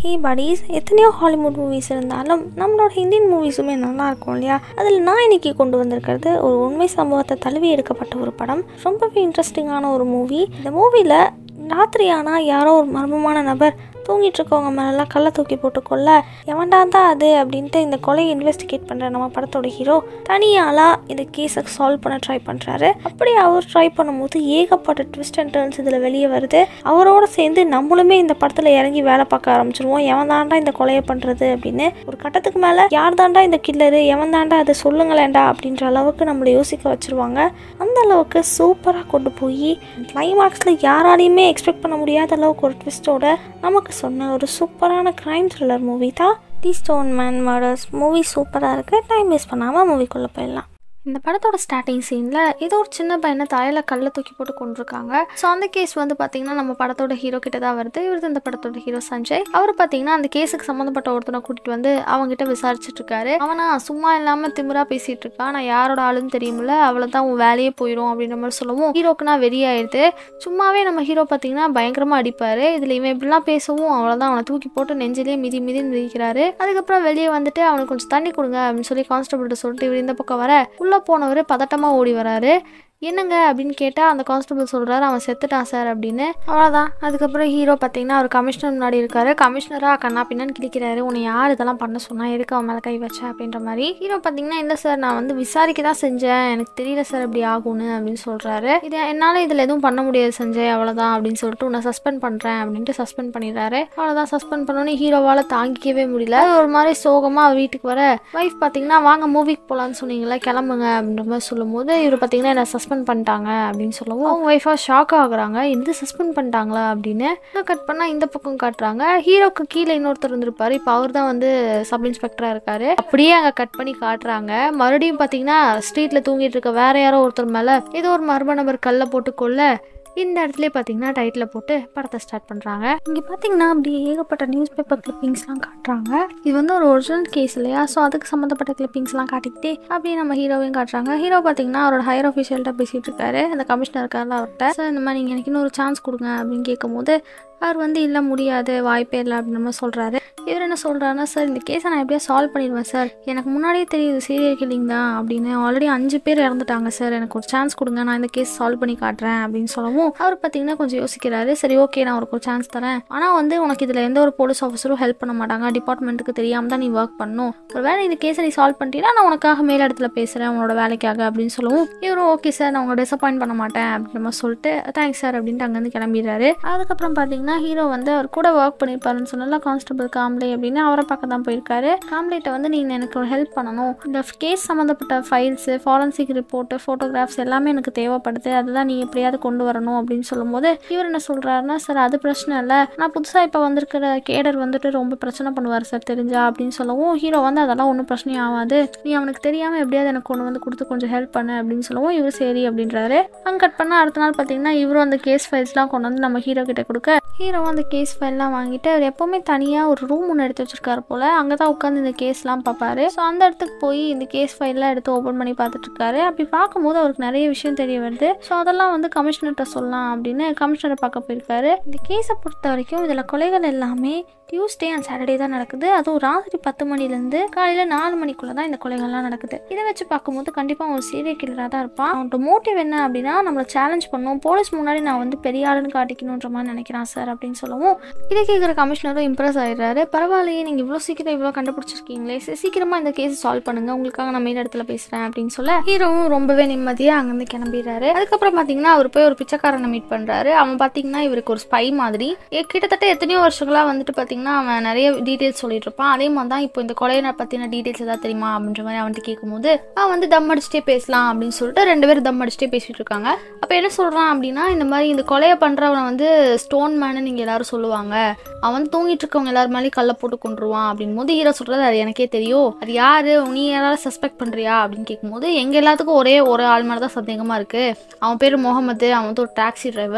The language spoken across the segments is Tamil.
ஹே buddies எத்தனையோ ஹாலிவுட் மூவிஸ் இருந்தாலும் நம்மளோட இந்தியன் மூவிஸுமே நல்லா இருக்கும் இல்லையா அதில் நான் இன்னைக்கு கொண்டு வந்திருக்கிறது ஒரு உண்மை சம்பவத்தை தழுவி எடுக்கப்பட்ட ஒரு படம் ரொம்பவே இன்ட்ரெஸ்டிங்கான ஒரு மூவி இந்த மூவியில் ராத்திரி ஆனால் யாரோ ஒரு மர்மமான நபர் தூங்கிட்டு இருக்கவங்க மேலெல்லாம் கல்லை தூக்கி போட்டு கொல்ல எவன்டா தான் அது அப்படின்ட்டு இந்த கொலையை இன்வெஸ்டிகேட் பண்ணுற நம்ம படத்தோட ஹீரோ தனியாளாக இந்த கேஸை சால்வ் பண்ண ட்ரை பண்ணுறாரு அப்படி அவர் ட்ரை பண்ணும்போது ஏகப்பட்ட ட்விஸ்ட் அண்ட் டர்ன்ஸ் இதில் வெளியே வருது அவரோட சேர்ந்து நம்மளுமே இந்த படத்தில் இறங்கி வேலை பார்க்க ஆரம்பிச்சிருவோம் எவன் தாண்டா இந்த கொலையை பண்ணுறது அப்படின்னு ஒரு கட்டத்துக்கு மேலே யார் தாண்டா இந்த கில்லரு எவன் தாண்டா அதை சொல்லுங்களேன்டா அப்படின்ற அளவுக்கு நம்மளை யோசிக்க வச்சுருவாங்க அந்த அளவுக்கு சூப்பராக கொண்டு போய் கிளைமாக்ஸில் யாராலையுமே எக்ஸ்பெக்ட் பண்ண முடியாத அளவுக்கு ஒரு ட்விஸ்ட்டோட நமக்கு சொன்ன ஒரு சூப்பரான க்ரைம் த்ரில்லர் மூவி தான் the stone man murders movie சூப்பராக இருக்குது டைம் வேஸ்ட் பண்ணாமல் மூவிக்குள்ளே போயிடலாம் இந்த படத்தோட ஸ்டார்டிங் சீனில் ஏதோ ஒரு சின்ன பையனை தலையில் கல்லை தூக்கி போட்டு கொண்டிருக்காங்க ஸோ அந்த கேஸ் வந்து பார்த்தீங்கன்னா நம்ம படத்தோட ஹீரோ கிட்ட தான் வருது இவர் இந்த படத்தோட ஹீரோ சஞ்சய் அவர் பார்த்தீங்கன்னா அந்த கேஸுக்கு சம்மந்தப்பட்ட ஒருத்தனை கூட்டிட்டு வந்து அவங்ககிட்ட விசாரிச்சுட்டு இருக்காரு அவனா சும்மா இல்லாமல் திமிரா பேசிட்டு இருக்கான் நான் யாரோட ஆளுன்னு தெரியுமில்ல அவ்வளோதான் உன் வேலையே போயிடும் அப்படின்ற மாதிரி சொல்லவும் ஹீரோக்கு நான் வெறியாயிடுது சும்மாவே நம்ம ஹீரோ பார்த்தீங்கன்னா பயங்கரமாக அடிப்பார் இதில் இவன் இப்படிலாம் பேசவும் அவ்வளோதான் அவனை தூக்கி போட்டு நெஞ்சிலேயே மிதி மிதி மிதிக்கிறாரு அதுக்கப்புறம் வெளியே வந்துட்டு அவனுக்கு கொஞ்சம் தண்ணி கொடுங்க அப்படின்னு சொல்லி கான்ஸ்டபிள்கிட்ட சொல்லிட்டு இவர் இந்த பக்கம் வர உள்ளே போனவர் பதட்டமாக ஓடி வராரு என்னங்க அப்படின்னு கேட்டால் அந்த கான்ஸ்டபிள் சொல்கிறாரு அவன் செத்துட்டான் சார் அப்படின்னு அவ்வளோதான் அதுக்கப்புறம் ஹீரோ பார்த்தீங்கன்னா அவர் கமிஷனர் முன்னாடி இருக்காரு கமிஷனராக கண்ணா பின்னான்னு கிழிக்கிறாரு உன்னை யார் இதெல்லாம் பண்ண சொன்னா எதுக்கு அவன் மேலே கை வச்ச அப்படின்ற மாதிரி ஹீரோ பார்த்தீங்கன்னா இல்லை சார் நான் வந்து விசாரிக்க தான் செஞ்சேன் எனக்கு தெரியல சார் இப்படி ஆகும்னு அப்படின்னு சொல்கிறாரு இது என்னால் இதில் எதுவும் பண்ண முடியாது செஞ்சேன் அவ்வளோதான் அப்படின்னு சொல்லிட்டு உன்னை சஸ்பெண்ட் பண்ணுறேன் அப்படின்ட்டு சஸ்பெண்ட் பண்ணிடுறாரு அவ்வளோதான் சஸ்பெண்ட் பண்ணோன்னே ஹீரோவால் தாங்கிக்கவே முடியல ஒரு மாதிரி சோகமாக வீட்டுக்கு வர ஒய்ஃப் பார்த்தீங்கன்னா வாங்க மூவிக்கு போகலான்னு சொன்னீங்களே கிளம்புங்க அப்படின்ற மாதிரி சொல்லும்போது இவர் பார்த்தீங்கன்னா என்ன சஸ்பெண்ட் பண்ணிட்டாங்க அப்படின்னு சொல்லவும் அவங்க ஒய்ஃபாக ஷாக் ஆகுறாங்க இது சஸ்பெண்ட் பண்ணிட்டாங்களா அப்படின்னு கட் பண்ணால் இந்த பக்கம் காட்டுறாங்க ஹீரோக்கு கீழே இன்னொருத்தர் இருந்திருப்பாரு இப்போ அவர் தான் வந்து சப் இன்ஸ்பெக்டராக இருக்காரு அப்படியே அங்கே கட் பண்ணி காட்டுறாங்க மறுபடியும் பார்த்தீங்கன்னா ஸ்ட்ரீட்டில் தூங்கிட்டு இருக்க வேற யாரோ ஒருத்தர் மேலே ஏதோ ஒரு மர்ம நபர் கல்லை போட்டு கொள்ள இந்த இடத்துல பார்த்தீங்கன்னா டைட்டில் போட்டு படத்தை ஸ்டார்ட் பண்ணுறாங்க இங்கே பார்த்தீங்கன்னா அப்படி ஏகப்பட்ட நியூஸ் பேப்பர் கிளிப்பிங்ஸ்லாம் காட்டுறாங்க இது வந்து ஒரு ஒரிஜினல் கேஸ் இல்லையா ஸோ அதுக்கு சம்மந்தப்பட்ட கிளிப்பிங்ஸ்லாம் காட்டிக்கிட்டே அப்படியே நம்ம ஹீரோவையும் காட்டுறாங்க ஹீரோ பார்த்தீங்கன்னா அவரோட ஹையர் அஃபீஷியல்கிட்ட பேசிகிட்டு இருக்காரு அந்த கமிஷனர் இருக்கார்ல அவர்கிட்ட சார் இந்த மாதிரி நீங்கள் எனக்கு இன்னொரு சான்ஸ் கொடுங்க அப்படின்னு கேட்கும்போது அவர் வந்து இல்லை முடியாது வாய்ப்பே இல்லை அப்படின்ற மாதிரி சொல்கிறாரு இவர் என்ன சொல்கிறாருன்னா சார் இந்த கேஸை நான் எப்படியா சால்வ் பண்ணிடுவேன் சார் எனக்கு முன்னாடியே தெரியுது சீரியல் கில்லிங் தான் அப்படின்னு ஆல்ரெடி அஞ்சு பேர் இறந்துட்டாங்க சார் எனக்கு ஒரு சான்ஸ் கொடுங்க நான் இந்த கேஸ் சால்வ் பண்ணி காட்டுறேன் அப்படின்னு சொல்லவும் அவர் பார்த்தீங்கன்னா கொஞ்சம் யோசிக்கிறாரு சரி ஓகே நான் உனக்கு ஒரு சான்ஸ் தரேன் ஆனால் வந்து உனக்கு இதில் எந்த ஒரு போலீஸ் ஆஃபீஸரும் ஹெல்ப் பண்ண மாட்டாங்க டிபார்ட்மெண்ட்டுக்கு தெரியாமல் தான் நீ ஒர்க் பண்ணும் ஒரு வேளை இந்த கேஸை நீ சால்வ் பண்ணிட்டீங்கன்னா நான் உனக்காக மேல் இடத்துல பேசுகிறேன் உன்னோட வேலைக்காக அப்படின்னு சொல்லவும் இவரும் ஓகே சார் நான் உங்களை டிசப்பாயின்ட் பண்ண மாட்டேன் அப்படின்ற மாதிரி சொல்லிட்டு தேங்க்ஸ் சார் அப்படின்ட்டு அங்கேருந்து கிளம்பிடுறாரு அதுக்கப்புறம் பார்த்தீங்கன்னா ஹீரோ வந்து அவர் கூட ஒர்க் பண்ணியிருப்பாருன்னு சொன்னால கான்ஸ்டபிள் காம்லே அப்படின்னு அவரை பார்க்க தான் போயிருக்காரு காம்லேட்ட வந்து நீ எனக்கு ஒரு ஹெல்ப் பண்ணணும் இந்த கேஸ் சம்மந்தப்பட்ட ஃபைல்ஸு ஃபாரன்சிக் ரிப்போர்ட்டு ஃபோட்டோகிராஃப்ஸ் எல்லாமே எனக்கு தேவைப்படுது அதுதான் நீ எப்படியாவது கொண்டு வரணும் அப்படின்னு சொல்லும்போது இவர் என்ன சொல்கிறாருன்னா சார் அது பிரச்சனை இல்லை நான் புதுசாக இப்போ வந்திருக்கிற கேடர் வந்துட்டு ரொம்ப பிரச்சனை பண்ணுவார் சார் தெரிஞ்சா அப்படின்னு சொல்லவும் ஹீரோ வந்து அதெல்லாம் ஒன்றும் பிரச்சனையும் ஆகாது நீ அவனுக்கு தெரியாமல் எப்படியாவது எனக்கு கொண்டு வந்து கொடுத்து கொஞ்சம் ஹெல்ப் பண்ணு அப்படின்னு சொல்லவும் இவர் சரி அப்படின்றாரு அங்கே கட் பண்ணால் அடுத்த நாள் பார்த்தீங்கன்னா இவரும் அந்த கேஸ் ஃபைல்ஸ்லாம் கொண்டு வந்து நம்ம ஹீரோ கிட்ட கொடுக்க ஹீரோவும் அந்த கேஸ் ஃபைல்லாம் வாங்கிட்டு அவர் எப்போவுமே தனியாக ஒரு ரூம் ஒன்று எடுத்து வச்சிருக்காரு போல் அங்கே தான் உட்காந்து இந்த கேஸ்லாம் பார்ப்பாரு ஸோ அந்த இடத்துக்கு போய் இந்த கேஸ் ஃபைல்லாம் எடுத்து ஓப்பன் பண்ணி பார்த்துட்டு இருக்காரு அப்படி பார்க்கும்போது அவருக்கு நிறைய விஷயம் தெரிய வருது ஸோ அதெல்லாம் வந்து கமிஷனர்கிட்ட சொல்லலாம் அப்படின்னு கமிஷனரை பார்க்க போயிருக்காரு இந்த கேஸை பொறுத்த வரைக்கும் இதில் கொலைகள் எல்லாமே டியூஸ்டே அண்ட் சாட்டர்டே தான் நடக்குது அதுவும் ராத்திரி பத்து மணிலேருந்து காலையில் நாலு மணிக்குள்ளே தான் இந்த கொலைகள்லாம் நடக்குது இதை வச்சு பார்க்கும்போது கண்டிப்பாக அவன் சீரியல் கில்லராக தான் இருப்பான் அவனோட மோட்டிவ் என்ன அப்படின்னா நம்மளை சேலஞ்ச் பண்ணும் போலீஸ் முன்னாடி நான் வந்து பெரிய ஆளுன்னு காட்டிக்கணுன்ற மாதிரி நினைக்கிறான் சார் அப்படின்னு சொல்லவும் இதை கேட்குற கமிஷனரும் இம்ப்ரெஸ் ஆயிடுறாரு பரவாயில்லையே நீங்கள் இவ்வளோ சீக்கிரம் இவ்வளோ கண்டுபிடிச்சிருக்கீங்களே சரி சீக்கிரமாக இந்த கேஸ் சால்வ் பண்ணுங்க உங்களுக்காக நான் மெயின் இடத்துல பேசுகிறேன் அப்படின்னு சொல்ல ஹீரோவும் ரொம்பவே நிம்மதியாக அங்கேருந்து கிளம்பிடுறாரு அதுக்கப்புறம் பார்த்தீங்கன்னா அவர் போய் ஒரு பிச்சைக்காரனை மீட் பண்ணுறாரு அவன் பார்த்தீங்கன்னா இவருக்கு ஒரு ஸ்பை மாதிரி ஏ, கிட்டத்தட்ட எத்தனையோ வருஷங்களாக வந்துட்டு பார்த்தீங்கன்னா அவன் நிறைய டீட்டெயில்ஸ் சொல்லிட்டு இருப்பான் அதே மாதிரி தான் இப்போ இந்த கொலையை பற்றின டீட்டெயில்ஸ் ஏதாவது தெரியுமா அப்படின்ற மாதிரி அவன்கிட்ட கேட்கும்போது அவன் வந்து தம் அடிச்சுட்டே பேசலாம் அப்படின்னு சொல்லிட்டு ரெண்டு பேரும் தம் அடிச்சுட்டே பேசிட்டு இருக்காங்க அப்போ என்ன சொல்கிறான் அப்படின்னா இந்த மாதிரி இந்த கொலையை பண்ணுறவனை வந்து ஸ்டோன் மேனு நீங்கள் எல்லாரும் சொல்லுவாங்க அவன் வந்து தூங்கிட்டு இருக்கவங்க எல்லாரும் மேலேயும் கல்லை போட்டு கொண்டுருவான் அப்படின் போது ஹீரோ சொல்கிறது அது எனக்கே தெரியும் அது யாரு நீ யாராவது சஸ்பெக்ட் பண்ணுறியா அப்படின்னு கேட்கும்போது எங்கள் எல்லாத்துக்கும் ஒரே ஒரு ஆள் மேலே தான் சந்தேகமாக இருக்குது அவன் பேர் முகமது அவன் வந்து ஒரு டாக்ஸி டிரைவர்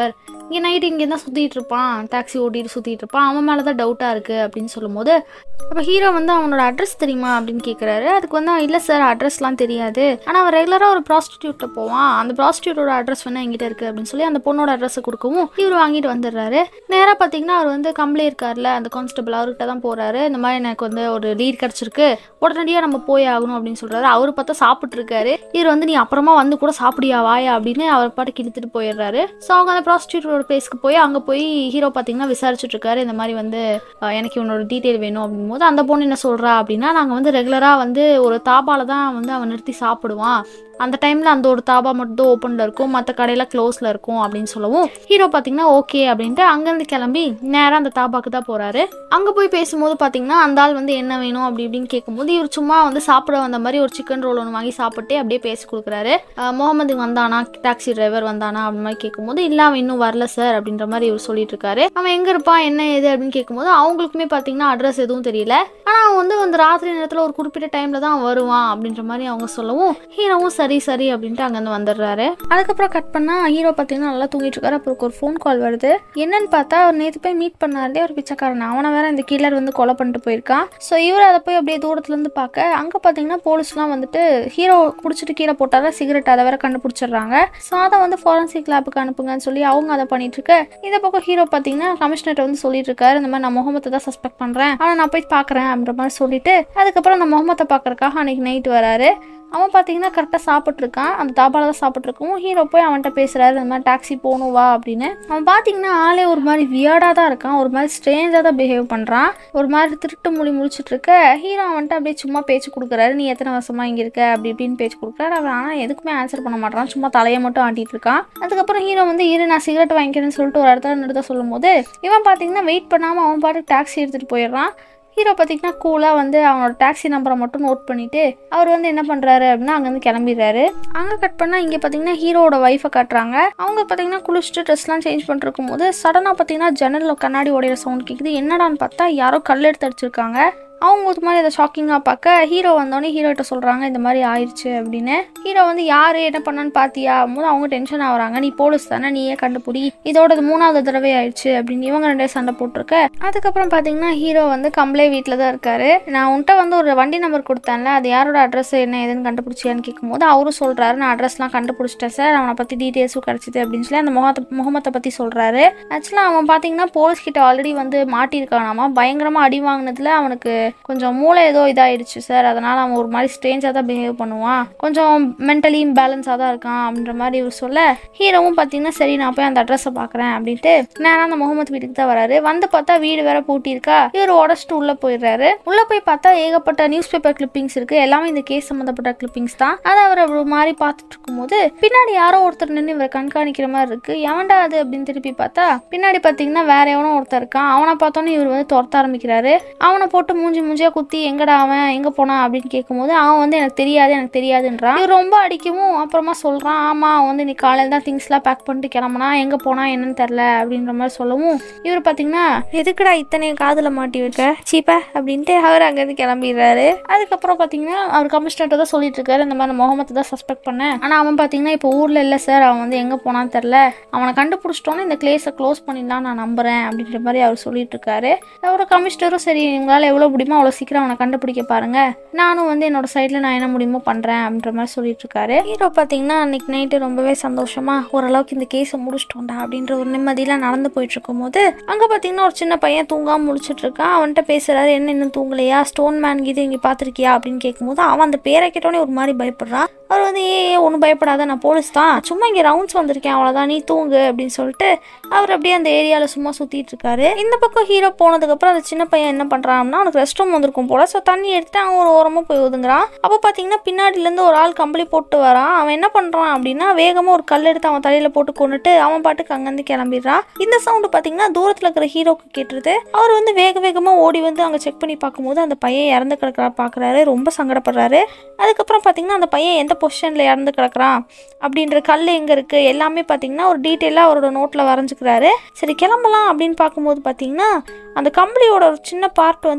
இங்கே நைட்டு இங்கே தான் சுற்றிட்டு இருப்பான் டாக்ஸி ஓட்டிட்டு சுற்றிட்டு இருப்பான் அவன் மேலே தான் டவுட்டாக இருக்குது அப்படின்னு சொல்லும்போது அப்போ ஹீரோ வந்து அவனோட அட்ரஸ் தெரியுமா அப்படின்னு கேட்குறாரு அதுக்கு வந்து இல்லை சார் அட்ரஸ்லாம் தெரியாது ஆனால் அவன் ரெகுலராக ஒரு ப்ராஸ்டியூட்டில் போவான் அந்த ப்ராஸ்டியூட்டோட அட்ரஸ் வேணா என்கிட்ட இருக்குது அப்படின்னு சொல்லி அந்த பொண்ணோட அட்ரஸை கொடுக்கவும் இவர் வாங்கிட்டு வந்துடுறாரு நேராக பார்த்தீங்கன்னா அவர் வந்து கம்பளி இருக்கார்ல அந்த கான்ஸ்டபிள் அவர்கிட்ட தான் போகிறாரு இந்த மாதிரி எனக்கு வந்து ஒரு லீட் கிடச்சிருக்கு உடனடியாக நம்ம போய் ஆகணும் அப்படின்னு சொல்கிறாரு அவர் பார்த்தா சாப்பிட்டு இருக்காரு இவர் வந்து நீ அப்புறமா வந்து கூட சாப்பிடியா வாயா அப்படின்னு அவர் பாட்டுக்கு இழுத்துட்டு போயிடுறாரு ஸோ அவங்க அந்த ப்ராஸ்டியூட்டோட பிளேஸ்க்கு போய் அங்கே போய் ஹீரோ பார்த்தீங்கன்னா விசாரிச்சுட்டு இருக்காரு இந்த மாதிரி வந்து அஹ், எனக்கு இவனோட டீட்டெயில் வேணும் அப்படிங்கும்போது அந்த பொண்ணு என்ன சொல்கிறா அப்படின்னா நாங்கள் வந்து ரெகுலராக வந்து ஒரு தாபால தான் வந்து அவன் நிறுத்தி சாப்பிடுவான் அந்த டைமில் அந்த ஒரு தாபா மட்டும் தான் ஓப்பனில் இருக்கும் மற்ற கடையில் க்ளோஸில் இருக்கும் அப்படின்னு சொல்லவும் ஹீரோ பார்த்தீங்கன்னா ஓகே அப்படின்ட்டு அங்கேருந்து கிளம்பி நேராக அந்த தாபாக்கு தான் போகிறாரு அங்கே போய் பேசும்போது பார்த்தீங்கன்னா அந்த ஆள் வந்து என்ன வேணும் அப்படி இப்படின்னு கேட்கும்போது இவர் சும்மா வந்து சாப்பிட வந்த மாதிரி ஒரு சிக்கன் ரோல் ஒன்று வாங்கி சாப்பிட்டு அப்படியே பேசி கொடுக்குறாரு அஹ் முகமது வந்தானா டாக்ஸி டிரைவர் வந்தானா அப்படி மாதிரி கேட்கும்போது இல்லை அவன் இன்னும் வரல சார் அப்படின்ற மாதிரி இவர் சொல்லிட்டு இருக்காரு அவன் எங்கே இருப்பான் என்ன ஏது அப்படின்னு கேட்கும்போது அவங்களுக்குமே பார்த்தீங்கன்னா அட்ரஸ் எதுவும் தெரியல ஆனால் அவன் வந்து அந்த ராத்திரி நேரத்தில் ஒரு குறிப்பிட்ட டைமில் தான் வருவான் அப்படின்ற மாதிரி அவங்க சொல்லவும் ஹீரோவும் சரி சரி அப்படின்ட்டு அங்கேருந்து வந்துடுறாரு அதுக்கப்புறம் கட் பண்ணால் ஹீரோ பார்த்தீங்கன்னா நல்லா தூங்கிட்டு இருக்காரு அப்புறம் ஒரு ஃபோன் கால் வருது என்னன்னு பார்த்தா அவர் நேற்று போய் மீட் பண்ணார்லே ஒரு பிச்சைக்காரன் அவனை வேற இந்த கில்லர் வந்து கொலை பண்ணிட்டு போயிருக்கான் ஸோ இவர் அதை போய் அப்படியே தூரத்துலேருந்து பார்க்க அங்கே பார்த்தீங்கன்னா போலீஸ்லாம் வந்துட்டு ஹீரோ குடிச்சிட்டு கீழே போட்டால சிகரெட் அதை வேற கண்டுபிடிச்சிடுறாங்க ஸோ அதை வந்து ஃபாரன்சிக் லேபுக்கு அனுப்புங்கன்னு சொல்லி அவங்க அதை பண்ணிட்டு இருக்க இந்த பக்கம் ஹீரோ பார்த்தீங்கன்னா கமிஷனர் வந்து சொல்லிட்டு இருக்காரு இந்த மாதிரி நான் முகமத்தை தான் சஸ்பெக்ட் பண்ணுறேன் ஆனால் நான் போய் பார்க்குறேன் அப்படின்ற மாதிரி சொல்லிட்டு அதுக்கப்புறம் அந்த முகமத்தை பார்க்கறக்காக அன்னைக்கு நைட் வராரு அவன் பார்த்தீங்கன்னா கரெக்டாக சாப்பிட்ருக்கான் அந்த தாபால தான் சாப்பிட்ருக்கும் ஹீரோ போய் அவன்கிட்ட பேசுகிறாரு இந்த மாதிரி டாக்ஸி போகணும் வா அப்படின்னு அவன் பார்த்தீங்கன்னா ஆளே ஒரு மாதிரி வியர்டாக தான் இருக்கான் ஒரு மாதிரி ஸ்ட்ரேஞ்சாக தான் பிஹேவ் பண்ணுறான் ஒரு மாதிரி திருட்டு மொழி முடிச்சிட்டு இருக்க ஹீரோ அவன்கிட்ட அப்படியே சும்மா பேச்சு கொடுக்குறாரு நீ எத்தனை வருஷமா இங்கே இருக்க அப்படி இப்படின்னு பேச்சு கொடுக்குறாரு அவன் ஆனால் எதுக்குமே ஆன்சர் பண்ண மாட்டான் சும்மா தலையை மட்டும் ஆட்டிட்டு இருக்கான் அதுக்கப்புறம் ஹீரோ வந்து இரு நான் சிகரெட் வாங்கிக்கிறேன்னு சொல்லிட்டு ஒரு இடத்துல நிறுத்த சொல்லும்போது இவன் பார்த்தீங்கன்னா வெயிட் பண்ணாமல் அவன் பாட்டுக்கு டாக்ஸி எடுத்துகிட்டு போயிடுறான் ஹீரோ பார்த்தீங்கன்னா கூலாக வந்து அவனோட டாக்ஸி நம்பரை மட்டும் நோட் பண்ணிவிட்டு அவர் வந்து என்ன பண்ணுறாரு அப்படின்னா அங்கேருந்து கிளம்பிடுறாரு அங்கே கட் பண்ணால் இங்கே பார்த்தீங்கன்னா ஹீரோவோட ஒய்ஃபை காட்டுறாங்க அவங்க பார்த்தீங்கன்னா குளிச்சுட்டு ட்ரெஸ்லாம் சேஞ்ச் பண்ணிருக்கும் போது சடனாக பார்த்தீங்கன்னா ஜன்னலில் கண்ணாடி உடையிற சவுண்ட் கேட்குது என்னடான்னு பார்த்தா யாரோ கல் எடுத்து அடிச்சிருக்காங்க அவங்க ஒரு மாதிரி அதை ஷாக்கிங்காக பார்க்க ஹீரோ வந்தோடனே ஹீரோகிட்ட சொல்கிறாங்க இந்த மாதிரி ஆயிடுச்சு அப்படின்னு ஹீரோ வந்து யார் என்ன பண்ணான்னு பார்த்தியா போது அவங்க டென்ஷன் ஆகுறாங்க நீ போலீஸ் தானே நீயே கண்டுபிடி இதோட இது மூணாவது தடவை ஆயிடுச்சு அப்படின்னு இவங்க ரெண்டே சண்டை போட்டிருக்க அதுக்கப்புறம் பார்த்தீங்கன்னா ஹீரோ வந்து கம்பளே வீட்டில் தான் இருக்காரு நான் உன்கிட்ட வந்து ஒரு வண்டி நம்பர் கொடுத்தேன்ல அது யாரோட அட்ரஸ் என்ன ஏதுன்னு கண்டுபிடிச்சியான்னு கேட்கும்போது அவரும் சொல்கிறாரு நான் அட்ரஸ்லாம் கண்டுபிடிச்சிட்டேன் சார் அவனை பற்றி டீட்டெயில்ஸும் கிடச்சிது அப்படின்னு சொல்லி அந்த முகத்தை முகமத்தை பற்றி சொல்கிறாரு ஆக்சுவலாக அவன் பார்த்தீங்கன்னா போலீஸ் கிட்ட ஆல்ரெடி வந்து மாட்டியிருக்கானாமா பயங்கரமாக அடி வாங்கினதுல அவனுக்கு கொஞ்சம் மூளை ஏதோ இதாயிடுச்சு சார் அதனால் அவன் ஒரு மாதிரி ஸ்ட்ரேஞ்சாக தான் பிஹேவ் பண்ணுவான் கொஞ்சம் மென்டலி இம்பேலன்ஸாக தான் இருக்கான் அப்படின்ற மாதிரி இவர் சொல்ல ஹீரோவும் பார்த்தீங்கன்னா சரி நான் போய் அந்த அட்ரஸை பார்க்குறேன் அப்படின்ட்டு நேராக அந்த முகமது வீட்டுக்கு தான் வராரு வந்து பார்த்தா வீடு வேற பூட்டியிருக்கா இவர் உடச்சிட்டு உள்ளே போயிடுறாரு உள்ளே போய் பார்த்தா ஏகப்பட்ட நியூஸ் பேப்பர் கிளிப்பிங்ஸ் இருக்குது எல்லாமே இந்த கேஸ் சம்மந்தப்பட்ட கிளிப்பிங்ஸ் தான் அதை அவர் ஒரு மாதிரி பார்த்துட்டு இருக்கும்போது பின்னாடி யாரோ ஒருத்தர் நின்று இவரை கண்காணிக்கிற மாதிரி இருக்கு எவன்டா அது அப்படின்னு திருப்பி பார்த்தா பின்னாடி பார்த்தீங்கன்னா வேற எவனோ ஒருத்தர் இருக்கான் அவனை பார்த்தோன்னே இவர் வந்து துரத்த ஆரம்பிக்கிறாரு அவனை போட்டு மூஞ்சி மூஞ்சியா குத்தி எங்கடா அவன் எங்க போனான் அப்படின்னு கேட்கும்போது அவன் வந்து எனக்கு தெரியாது எனக்கு தெரியாதுன்றான் இவர் ரொம்ப அடிக்கவும் அப்புறமா சொல்றான் ஆமா அவன் வந்து நீ காலையில தான் திங்ஸ்லாம் பேக் பண்ணிட்டு கிளம்புனா எங்க போனா என்னன்னு தெரில அப்படின்ற மாதிரி சொல்லவும் இவர் பார்த்தீங்கன்னா எதுக்குடா இத்தனை காதுல மாட்டி வைக்க சீப்ப அப்படின்ட்டு அவர் அங்கேருந்து கிளம்பிடுறாரு அதுக்கப்புறம் பார்த்தீங்கன்னா அவர் கமிஷனர்கிட்ட தான் சொல்லிட்டு இருக்காரு இந்த மாதிரி முகமத்தை தான் சஸ்பெக்ட் பண்ணேன் ஆனால் அவன் பார்த்தீங்கன்னா இப்போ ஊரில் இல்லை சார் அவன் வந்து எங்கே போனான்னு தெரில அவனை கண்டுபிடிச்சிட்டோன்னு இந்த கிளேஸை க்ளோஸ் பண்ணிடலாம் நான் நம்புறேன் அப்படின்ற மாதிரி அவர் சொல்லிட்டு இருக்காரு அவரோட கமிஷனரும் சரி உங்களால் எவ்வளோ முடியுமோ அவ்வளோ சீக்கிரம் அவனை கண்டுபிடிக்க பாருங்க நானும் வந்து என்னோட சைடில் நான் என்ன முடியுமோ பண்ணுறேன் அப்படின்ற மாதிரி சொல்லிட்டு இருக்காரு ஹீரோ பார்த்தீங்கன்னா அன்னைக்கு நைட்டு ரொம்பவே சந்தோஷமா ஓரளவுக்கு இந்த கேஸை முடிச்சிட்டோம்டா அப்படின்ற ஒரு நிம்மதியில் நடந்து போயிட்டு இருக்கும்போது அங்கே பார்த்தீங்கன்னா ஒரு சின்ன பையன் தூங்காம முழிச்சிட்டு இருக்கான் அவன்கிட்ட பேசுறாரு என்ன இன்னும் தூங்கலையா ஸ்டோன் மேன் கீது இங்கே பார்த்துருக்கியா அப்படின்னு கேட்கும்போது அவன் அந்த பேரை கேட்டோடனே ஒரு மாதிரி பயப்படுறான் அவர் வந்து ஏ ஒன்றும் பயப்படாத நான் போலீஸ் தான் சும்மா இங்கே ரவுண்ட்ஸ் வந்திருக்கேன் அவ்வளோதான் நீ தூங்கு அப்படின்னு சொல்லிட்டு அவர் அப்படியே அந்த ஏரியாவில் சும்மா சுற்றிட்டு இருக்காரு இந்த பக்கம் ஹீரோ போனதுக்கப்புறம் அந்த சின்ன பையன் என்ன பண்ணுறான்னா அவனுக்கு ரெஸ்ட் ரூம் வந்திருக்கும் போல ஸோ தண்ணி எடுத்து அவன் ஒரு ஓரமாக போய் ஒதுங்குறான் அப்போ பார்த்தீங்கன்னா பின்னாடிலேருந்து ஒரு ஆள் கம்பளி போட்டு வரான் அவன் என்ன பண்ணுறான் அப்படின்னா வேகமாக ஒரு கல் எடுத்து அவன் தலையில் போட்டு கொண்டுட்டு அவன் பாட்டுக்கு அங்கேருந்து கிளம்பிடுறான் இந்த சவுண்டு பார்த்தீங்கன்னா தூரத்தில் இருக்கிற ஹீரோக்கு கேட்டுருது அவர் வந்து வேக வேகமாக ஓடி வந்து அங்கே செக் பண்ணி பார்க்கும்போது அந்த பையன் இறந்து கிடக்கிறா பார்க்குறாரு ரொம்ப சங்கடப்படுறாரு அதுக்கப்புறம் பார்த்தீங்கன்னா அந்த பையன் எந்த பொசிஷனில் இறந்து கிடக்குறான் அப்படின்ற கல் எங்கே இருக்குது எல்லாமே பார்த்தீங்கன்னா ஒரு டீட்டெயிலாக அவரோட நோட்டில் வரைஞ்சிக்கிறாரு சரி கிளம்பலாம் அப்படின்னு பார்க்கும்போது பார்த்தீங்கன்னா அந்த கம்பளியோட ஒரு சின்ன பார்ட் வந்து அந்த கம்பளி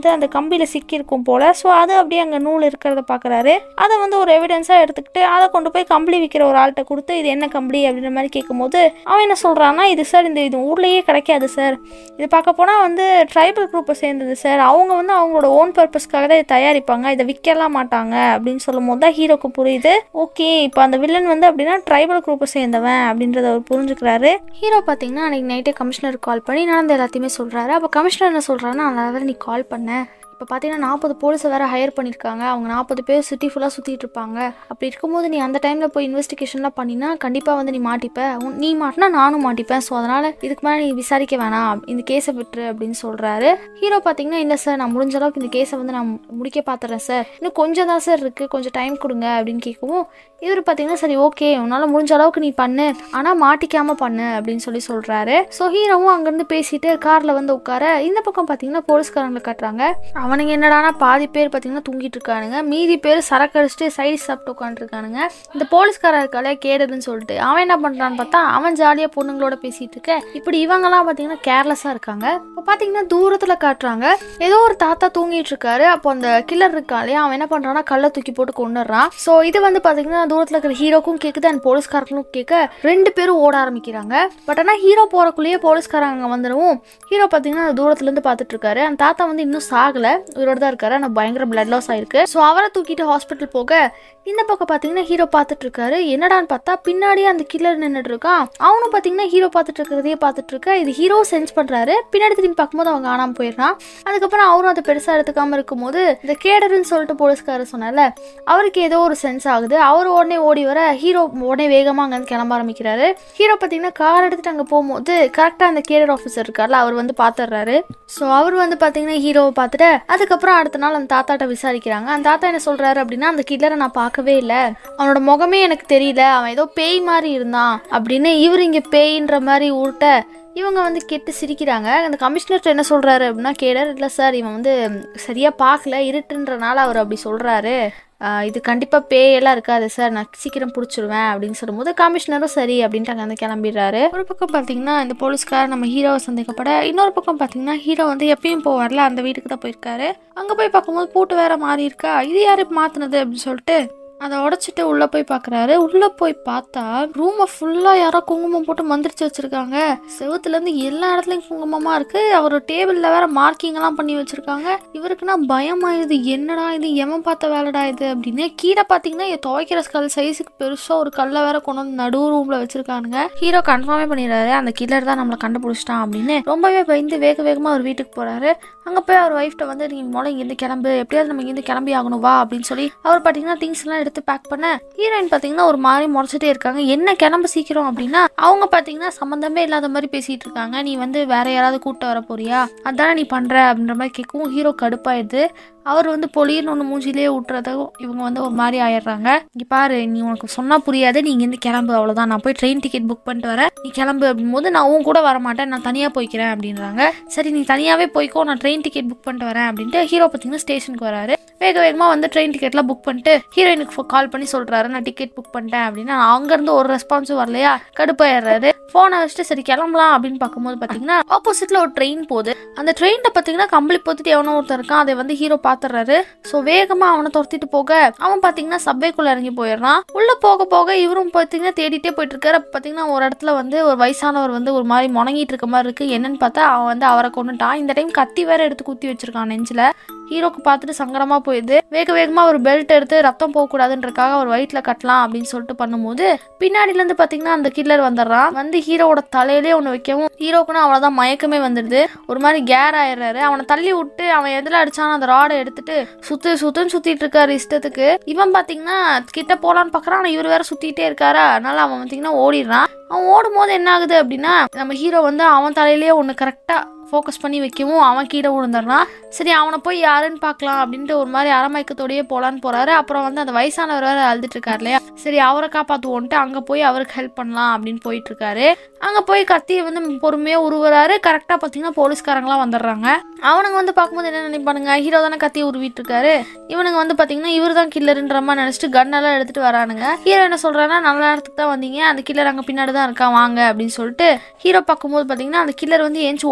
கம்பியில் சிக்கியிருக்கும் போல் ஸோ அது அப்படியே அங்கே நூல் இருக்கிறத பார்க்குறாரு அதை வந்து ஒரு எவிடன்ஸாக எடுத்துக்கிட்டு அதை கொண்டு போய் கம்பளி விற்கிற ஒரு ஆள்கிட்ட கொடுத்து இது என்ன கம்பளி அப்படின்ற மாதிரி கேட்கும்போது அவன் என்ன சொல்கிறான்னா இது சார் இந்த இது ஊர்லேயே கிடைக்காது சார் இது பார்க்க போனால் வந்து ட்ரைபல் குரூப்பை சேர்ந்தது சார் அவங்க வந்து அவங்களோட ஓன் பர்பஸ்க்காக தான் இதை தயாரிப்பாங்க இதை விற்கலாம் மாட்டாங்க அப்படின்னு சொல்லும் போது தான் ஹீரோக்கு புரியுது ஓகே இப்போ அந்த வில்லன் வந்து அப்படின்னா ட்ரைபல் குரூப்பை சேர்ந்தவன் அப்படின்றத அவர் புரிஞ்சுக்கிறாரு ஹீரோ பார்த்தீங்கன்னா அன்றைக்கி நைட்டே கமிஷனருக்கு கால் பண்ணி நடந்த எல்லாத்தையுமே சொல்கிறாரு அப்போ கமிஷனர் என்ன சொல்கிறாருன்னா அதனால நீ கால் பண்ண இப்போ பார்த்தீங்கன்னா நாற்பது போலீஸை வேறு ஹையர் பண்ணியிருக்காங்க அவங்க நாற்பது பேர் சிட்டி ஃபுல்லாக சுற்றிட்டு இருப்பாங்க அப்படி இருக்கும்போது நீ அந்த டைமில் போய் இன்வெஸ்டிகேஷன்லாம் பண்ணினா கண்டிப்பாக வந்து நீ மாட்டிப்ப உன்- நீ மாட்டினா நானும் மாட்டிப்பேன் ஸோ அதனால் இதுக்கு மேலே நீ விசாரிக்க வேணாம் இந்த கேஸை விட்டுரு அப்படின்னு சொல்கிறாரு ஹீரோ பார்த்தீங்கன்னா இல்லை சார் நான் முடிஞ்ச அளவுக்கு இந்த கேஸை வந்து நான் முடிக்க பார்த்துறேன் சார் இன்னும் கொஞ்சம் தான் சார் இருக்குது கொஞ்சம் டைம் கொடுங்க அப்படின்னு கேட்கவும் இவர் பார்த்தீங்கன்னா சரி ஓகே உன்னால் முடிஞ்ச அளவுக்கு நீ பண்ணு ஆனால் மாட்டிக்காம பண்ணு அப்படின்னு சொல்லி சொல்கிறாரு ஸோ ஹீரோவும் அங்கேருந்து பேசிட்டு காரில் வந்து உட்கார இந்த பக்கம் பார்த்தீங்கன்னா போலீஸ்காரங்களை காட்டுறாங்க அவனுங்க என்னடானா பாதி பேர் பார்த்தீங்கன்னா தூங்கிட்டு இருக்கானுங்க மீதி பேர் சரக்கு அடிச்சுட்டு சைடு சாப்பிட்டு உட்காந்துருக்கானுங்க இந்த போலீஸ்காரன் இருக்காளே கேடுதுன்னு சொல்லிட்டு அவன் என்ன பண்ணுறான்னு பார்த்தா அவன் ஜாலியாக பொண்ணுங்களோட பேசிட்டு இருக்க இப்படி இவங்கெல்லாம் பார்த்தீங்கன்னா கேர்லெஸ்ஸாக இருக்காங்க இப்போ பார்த்தீங்கன்னா தூரத்தில் காட்டுறாங்க ஏதோ ஒரு தாத்தா தூங்கிட்டு இருக்காரு அப்போ அந்த கில்லர் இருக்காளே அவன் என்ன பண்ணுறான்னா கல்லை தூக்கி போட்டு கொண்டுடுறான் ஸோ இது வந்து பார்த்தீங்கன்னா தூரத்தில் இருக்கிற ஹீரோக்கும் கேட்குது அண்ட் போலீஸ்காரங்களும் கேட்க ரெண்டு பேரும் ஓட ஆரம்பிக்கிறாங்க பட் ஆனால் ஹீரோ போகிறக்குள்ளேயே போலீஸ்காரங்க அங்கே வந்துடவும் ஹீரோ பார்த்தீங்கன்னா தூரத்துலேருந்து பார்த்துட்டு இருக்காரு அந்த தாத்தா வந்து இன்னும் சாகலை உயிரோட தான் இருக்காரு ஆனால் பயங்கர பிளட் லாஸ் ஆயிருக்கு ஸோ அவரை தூக்கிட்டு ஹாஸ்பிட்டல் போக இந்த பக்கம் பார்த்தீங்கன்னா ஹீரோ பார்த்துட்டு இருக்காரு என்னடான்னு பார்த்தா பின்னாடியே அந்த கில்லர் நின்றுட்டு இருக்கான் அவனும் பார்த்தீங்கன்னா ஹீரோ பார்த்துட்டு இருக்கிறதையே பார்த்துட்டு இருக்க இது ஹீரோ சென்ஸ் பண்ணுறாரு பின்னாடி திரும்பி பார்க்கும்போது அவன் காணாமல் போயிடுறான் அதுக்கப்புறம் அவரும் அதை பெருசாக எடுத்துக்காம இருக்கும்போது இந்த கேடருன்னு சொல்லிட்டு போலீஸ்காரர் சொன்னால அவருக்கு ஏதோ ஒரு சென்ஸ் ஆகுது அவர் உடனே ஓடி வர ஹீரோ உடனே வேகமாக அங்கேருந்து கிளம்ப ஆரம்பிக்கிறாரு ஹீரோ பார்த்தீங்கன்னா கார் எடுத்துட்டு அங்கே போகும்போது கரெக்டாக அந்த கேடர் ஆஃபீஸர் இருக்கார்ல அவர் வந்து பார்த்துடுறாரு ஸோ அவர் வந்து பார்த்தீங்கன்னா ஹீரோவை பார்த்துட்டு அதுக்கப்புறம் அடுத்த நாள் அந்த தாத்தாட்ட விசாரிக்கிறாங்க அந்த தாத்தா என்ன சொல்கிறாரு அப்படின்னா அந்த கில்லரை நான் பார்க்கவே இல்லை அவனோட முகமே எனக்கு தெரியல அவன் ஏதோ பேய் மாதிரி இருந்தான் அப்படின்னு இவர் இங்கே பேயின்ற மாதிரி உருட்ட இவங்க வந்து கெட்டு சிரிக்கிறாங்க அந்த கமிஷனர் என்ன சொல்கிறாரு அப்படின்னா கேடர் இல்லை சார் இவன் வந்து சரியாக பார்க்கல இருட்டுன்றனால அவர் அப்படி சொல்கிறாரு இது கண்டிப்பாக பேயெல்லாம் இருக்காது சார் நான் சீக்கிரம் பிடிச்சிருவேன் அப்படின்னு சொல்லும்போது கமிஷனரும் சரி அப்படின்ட்டு அங்கே வந்து கிளம்பிடுறாரு ஒரு பக்கம் பார்த்தீங்கன்னா இந்த போலீஸ்கார் நம்ம ஹீரோவை சந்தேகப்பட இன்னொரு பக்கம் பார்த்தீங்கன்னா ஹீரோ வந்து எப்பயும் போவார்ல அந்த வீட்டுக்கு தான் போயிருக்காரு அங்கே போய் பார்க்கும்போது பூட்டு வேற மாறி இருக்கா இது யாரு மாற்றினது அப்படின்னு சொல்லிட்டு அதை உடச்சிட்டு உள்ளே போய் பார்க்குறாரு உள்ளே போய் பார்த்தா ரூமை ஃபுல்லாக யாரோ குங்குமம் போட்டு மந்திரிச்சு வச்சுருக்காங்க செவுத்துலேருந்து எல்லா இடத்துலையும் குங்குமமாக இருக்குது அவர் டேபிளில் வேற மார்க்கிங் எல்லாம் பண்ணி வச்சுருக்காங்க இவருக்குன்னா பயமாயிருது என்னடா இது எவன் பார்த்த வேலைடா இது அப்படின்னு கீழே பார்த்தீங்கன்னா என் துவைக்கிற கல் சைஸுக்கு பெருசாக ஒரு கல்லை வேற கொண்டு வந்து நடு ரூமில் வச்சுருக்கானுங்க ஹீரோ கன்ஃபார்மே பண்ணிடுறாரு அந்த கில்லர் தான் நம்மளை கண்டுபிடிச்சிட்டான் அப்படின்னு ரொம்பவே பயந்து வேக வேகமாக அவர் வீட்டுக்கு போகிறாரு அங்கே போய் அவர் ஒய்ஃப்ட்ட வந்து நீங்கள் முதல்ல இங்கேருந்து கிளம்பு எப்படியாவது நம்ம இங்கேருந்து கிளம்பி ஆகணும் வா அப்படின்னு சொல்லி அவர் பார்த்தீங்கன்னா திங்ஸ் எல்லாம் எடுத்து பேக் பண்ண ஹீரோயின் பார்த்தீங்கன்னா ஒரு மாதிரி முறைச்சிட்டே இருக்காங்க என்ன கிளம்ப சீக்கிரம் அப்படின்னா அவங்க பார்த்தீங்கன்னா சம்மந்தமே இல்லாத மாதிரி பேசிட்டு இருக்காங்க நீ வந்து வேற யாராவது கூப்பிட்டு வர போறியா அதானே நீ பண்ற அப்படின்ற மாதிரி கேட்கவும் ஹீரோ கடுப்பாயிடுது அவர் வந்து பொலின்னு ஒன்று மூஞ்சிலே விட்டுறதும் இவங்க வந்து ஒரு மாதிரி ஆயிடுறாங்க இங்கே பாரு நீ உனக்கு சொன்னால் புரியாது நீ இங்கேருந்து கிளம்பு அவ்வளோதான் நான் போய் ட்ரெயின் டிக்கெட் புக் பண்ணிட்டு வரேன் நீ கிளம்பு அப்படிங்கும்போது நான் உன் கூட வர மாட்டேன் நான் தனியாக போய்க்கிறேன் அப்படின்றாங்க சரி நீ தனியாகவே போய்க்கோ நான் ட்ரெயின் டிக்கெட் புக் பண்ணிட்டு வரேன் அப்படின்ட்டு ஹீரோ பார்த்தீங்கன்னா ஸ்டேஷனுக்கு வராரு வேக வேகமாக வந்து ட்ரெயின் டிக்கெட்லாம் புக் பண்ணிட்டு ஹீரோயினுக்கு கால் பண்ணி சொல்கிறாரு நான் டிக்கெட் புக் பண்ணிட்டேன் அப்படின்னா அங்கேருந்து ஒரு ரெஸ்பான்ஸும் வரலையா கடுப்பாயிடுறாரு ஃபோனை வச்சுட்டு சரி கிளம்பலாம் அப்படின்னு பார்க்கும்போது பார்த்தீங்கன்னா ஆப்போசிட்டில் ஒரு ட்ரெயின் போகுது அந்த ட்ரெயினில் பார்த்தீங்கன்னா கம்பளி போத்துட்டு எவனோ ஒருத்தன் இருக்கான் அதை வந்து ஹீரோ பார்த்துறாரு ஸோ வேகமாக அவனை துரத்திட்டு போக அவன் பார்த்தீங்கன்னா சப்வேக்குள்ளே இறங்கி போயிடுறான் உள்ளே போக போக இவரும் பார்த்தீங்கன்னா தேடிட்டே போயிட்டு இருக்காரு அப்ப பார்த்தீங்கன்னா ஒரு இடத்துல வந்து ஒரு வயசானவர் வந்து ஒரு மாதிரி முணங்கிட்டு இருக்க மாதிரி இருக்கு என்னன்னு பார்த்தா அவன் வந்து அவரை கொண்டுட்டான் இந்த டைம் கத்தி வேற எடுத்து குத்தி வச்சிருக்கான் நெஞ்சில் ஹீரோக்கு பார்த்துட்டு சங்கடமா போயிடுது வேக வேகமா ஒரு பெல்ட் எடுத்து ரத்தம் போகக்கூடாதுன்றக்காக அவர் வயிற்றுல கட்டலாம் அப்படின்னு சொல்லிட்டு பண்ணும்போது பின்னாடில இருந்து பாத்தீங்கன்னா அந்த கில்லர் வந்துடுறான் வந்து ஹீரோவோட தலையிலே ஒன்று வைக்கவும் ஹீரோக்குன்னா அவ்வளோதான் மயக்கமே வந்துடுது ஒரு மாதிரி கேர் ஆயிடுறாரு அவனை தள்ளி விட்டு அவன் எதில் அடிச்சானோ அந்த ராடை எடுத்துட்டு சுத்து சுத்துன்னு சுத்திட்டு இருக்காரு இஷ்டத்துக்கு இவன் பாத்தீங்கன்னா கிட்ட போலான்னு பாக்குறான் ஆனா இவர் வேற சுத்திட்டே இருக்காரா அதனால அவன் பாத்தீங்கன்னா ஓடிடுறான் அவன் ஓடும் போது என்ன ஆகுது அப்படின்னா நம்ம ஹீரோ வந்து அவன் தலையிலேயே ஒன்று கரெக்டாக ஃபோக்கஸ் பண்ணி வைக்கவும் அவன் கீழே விழுந்துடுறான் சரி அவனை போய் யாருன்னு பார்க்கலாம் அப்படின்ட்டு ஒரு மாதிரி அரமயக்கத்தோடயே போலான்னு போறாரு அப்புறம் வந்து அந்த வயசானவர் வேற அழுதுட்டு இருக்காரு இல்லையா சரி அவரை காப்பாற்றுவோன்ட்டு அங்கே போய் அவருக்கு ஹெல்ப் பண்ணலாம் அப்படின்னு போயிட்டு இருக்காரு அங்கே போய் கத்தியை வந்து பொறுமையாக உருவுறாரு கரெக்டாக பார்த்தீங்கன்னா போலீஸ்காரங்களாம் வந்துடுறாங்க அவனுங்க வந்து பார்க்கும்போது என்ன நினைப்பானுங்க ஹீரோ தானே கத்தியை உருவிட்டு இருக்காரு இவனுங்க வந்து பார்த்தீங்கன்னா இவர் தான் கில்லருன்ற மாதிரி நினச்சிட்டு கன்னெல்லாம் எடுத்துட்டு வரானுங்க ஹீரோ என்ன சொல்றாருன்னா நல்ல நேரத்துக்கு தான் வந்தீங்க அந்த கில்லர் அங்கே பின்னாடி தான் இருக்கான் வாங்க அப்படின்னு சொல்லிட்டு ஹீரோ பார்க்கும்போது பார்த்தீங்கன்னா அந்த கில்லர் வந்து ஏஞ்சி ஓட ஆரம்பிக்கிறான்